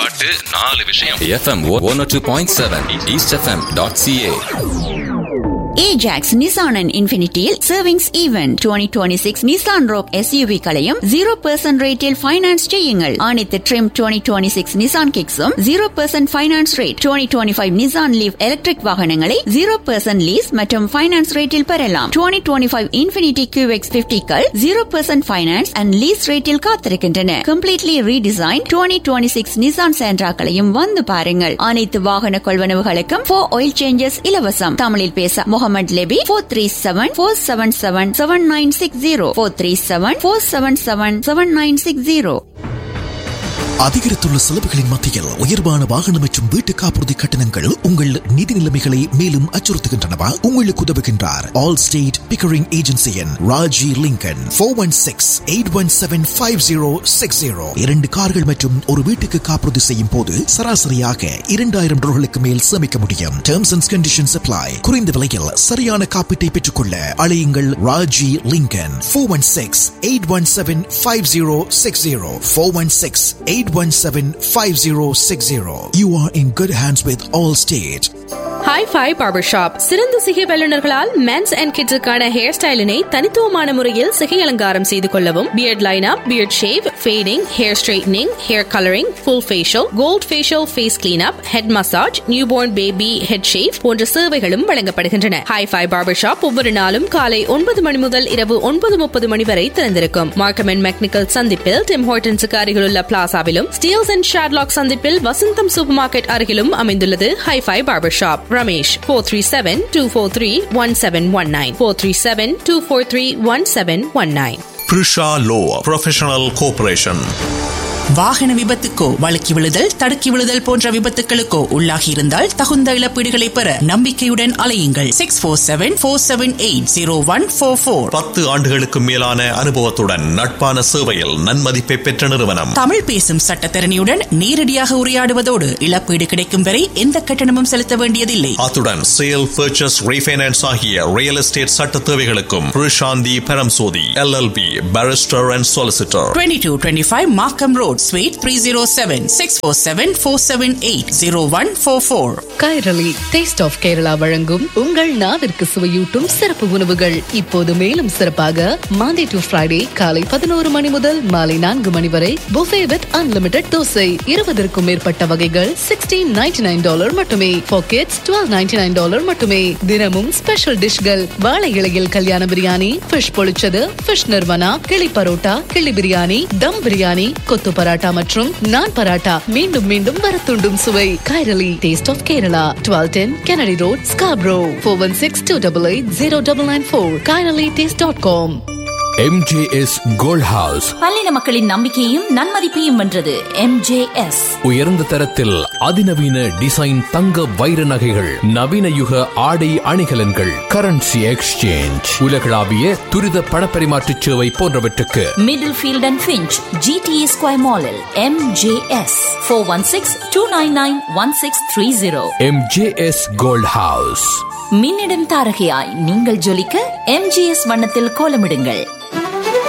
பாட்டு நாலு விஷயம் FM one two point seven east FM dot CA Ajax Nissan and இன்ஃபினிட்டியில் savings event twenty twenty six Nissan Rogue SUV களையும் zero percent ரேட்டில் finance செய்யுங்கள் அனைத்து trim twenty twenty six Nissan கிக்ஸும் zero percent finance rate twenty twenty five Nissan Leaf electric வாகனங்களை zero percent lease மற்றும் finance ரேட்டில் பெறலாம் twenty twenty five Infiniti Q X பிப்டிக்கள் zero percent finance and lease ரேட்டில் காத்திருக்கின்றன completely redesign twenty twenty six Nissan சேண்ட்ராக்களையும் வந்து பாருங்கள் அனைத்து வாகன கொள்வனவுகளுக்கும் ஃபோர் ஆயில் சேஞ்சஸ் இலவசம் தமிழில் பேச Mohammed Lebbe four three seven four seven seven seven nine six zero four three seven four seven seven seven nine six zero அதிகரித்துள்ள செலவுகளின் மத்தியில் உயர்வான வாகனம் மற்றும் வீட்டு காப்புறுதி கட்டணங்கள் உங்கள் நிதி நிலைமைகளை மேலும் அச்சுறுத்துகின்றனவா உங்களுக்கு உதவுகின்றார் ஆல் ஸ்டேட் பிக்கரிங் ஏஜென்சியின் Raji Lincoln four one six eight one seven five zero six zero இரண்டு கார்கள் மற்றும் ஒரு வீட்டுக்கு காப்புறுதி செய்யும் போது சராசரியாக இரண்டாயிரம் டாலர்களுக்கு மேல் சேமிக்க முடியும் டேர்ம்ஸ் அண்ட் கண்டிஷன்ஸ் அப்ளை குறைந்த விலையில் சரியான காப்பீட்டை பெற்றுக்கொள்ள அழையுங்கள் Raji Lincoln four one six eight one seven five zero six zero four one six eight 817-5060. You are in good hands with Allstate. Hi fi barber shop சிறந்த சிகை வல்லுநர்களால் மென்ஸ் அண்ட் கிட்ஸுக்கான ஹேர் ஸ்டைலினை தனித்துவமான முறையில் சிகை அலங்காரம் செய்து கொள்ளவும் beard lineup beard shave fading hair straightening hair colouring full facial gold facial face cleanup head massage new born baby head shave போன்ற சேவைகளும் வழங்கப்படுகின்றன ஹாய் ஃபை பார்பர் ஷாப் ஒவ்வொரு நாளும் காலை ஒன்பது மணி முதல் இரவு ஒன்பது முப்பது மணி வரை திறந்திருக்கும் மார்க்கம் அண்ட் மெக்னிக்கல் சந்திப்பில் டிம் ஹோட்டன்ஸுக்கு அருகிலுள்ள பிளாசாவிலும் ஸ்டீல்ஸ் அண்ட் ஷாட்லாக் சந்திப்பில் வசந்தம் சூப்பர் மார்க்கெட் அருகிலும் அமைந்துள்ளது hi fi barber shop Ramesh four three seven two four three one seven one nine four three seven two four three one seven one nine Prisha Law Professional Corporation. வாகன விபத்துக்கோ வழுக்கி விழுதல் தடுக்கி விழுதல் போன்ற விபத்துகளுக்கோ உள்ளாகி இருந்தால் தகுந்த இழப்பீடுகளை பெற நம்பிக்கையுடன் அலையுங்கள் six four seven four seven eight zero one four four பத்து ஆண்டுகளுக்கு மேலான அனுபவத்துடன் நட்பான சேவையில் நன்மதிப்பை பெற்ற நிறுவனம் தமிழ் பேசும் சட்டத்தரணியுடன் நேரடியாக உரையாடுவதோடு இழப்பீடு கிடைக்கும் வரை எந்த கட்டணமும் செலுத்த வேண்டியதில்லை அத்துடன் சேல் பர்ச்சேஸ் ரீஃபைனான்ஸ் ஆகிய ரியல் எஸ்டேட் சட்ட தேவைகளுக்கும் Prishanthi Paramsothy LLP barrister and solicitor twenty two twenty five Markham road suite three zero seven six four seven four seven eight zero one four four Kairali taste of Kerala வழங்கும் உங்கள் நாவிற்கு சுவையூட்டும் சிறப்பு உணவுகள் இப்போது மேலும் சிறப்பாக மாண்டே டு ஃப்ரைடே காலை பதினோரு மணி முதல் மாலை நான்கு மணி வரை புஃபே வித் அன்லிமிடெட் தோசை இருபதற்கும் மேற்பட்ட வகைகள் சிக்ஸ்டீன் நைன்டி நைன் டாலர் மட்டுமே packets twelve ninety nine dollar மட்டுமே தினமும் ஸ்பெஷல் டிஷ்கள் வாழை இலையில் கல்யாண பிரியாணி ஃபிஷ் பொழிச்சது ஃபிஷ் நிர்வனா கிளி பரோட்டா கிளி பிரியாணி தம் பிரியாணி கொத்து பராட்டா மற்றும் நான் பராட்டா மீண்டும் மீண்டும் வரத்துண்டும் சுவை Kairali taste of Kerala twelve ten Kennedy road Scarborough four one six two double eight zero double nine four Kairali taste dot com MJS gold house பல்லின மக்களின் நம்பிக்கையும் நன்மதிப்பையும் வென்றது எம்ஜேஎஸ் உயர்ந்த தரத்தில் அதிநவீன டிசைன் தங்க வைர நகைகள் நவீன யுக ஆடை அணிகலன்கள் கரன்சி எக்ஸ்சேஞ்ச் உலகளாவிய துரித பணப்பரிமாற்ற சேவை போன்றவற்றுக்கு Middlefield and Finch GTA square மாலில் MJS four one six two nine nine one six three zero MJS gold house மின்னிடம் தாரகையாய் நீங்கள் ஜொலிக்க எம்ஜிஎஸ் வண்ணத்தில் கோலமிடுங்கள்